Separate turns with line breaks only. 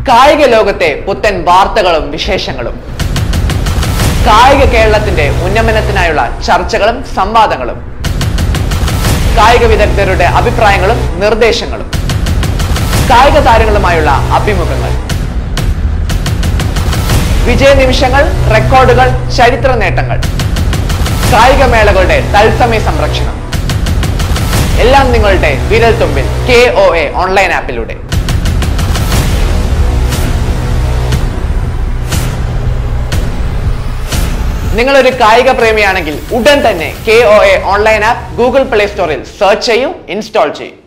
കായിക ലോകത്തെ പുത്തൻ വാർത്തകളും വിശേഷങ്ങളും കായിക കേരളത്തിന്റെ ഉന്നമനത്തിനായുള്ള ചർച്ചകളും സംവാദങ്ങളും കായിക വിദഗ്ധരുടെ അഭിപ്രായങ്ങളും നിർദ്ദേശങ്ങളും കായിക താരങ്ങളുമായുള്ള അഭിമുഖങ്ങൾ വിജയ നിമിഷങ്ങൾ റെക്കോർഡുകൾ ചരിത്ര നേട്ടങ്ങൾ കായിക മേളകളുടെ തത്സമയ സംരക്ഷണം എല്ലാം നിങ്ങളുടെ വിരൽ തുമ്പിൽ കെ ഒ എ ഓൺലൈൻ ആപ്പിലൂടെ നിങ്ങളൊരു കായിക പ്രേമിയാണെങ്കിൽ ഉടൻ തന്നെ K O A online app Google Play സ്റ്റോറിൽ സെർച്ച് ചെയ്യൂ ഇൻസ്റ്റാൾ ചെയ്യൂ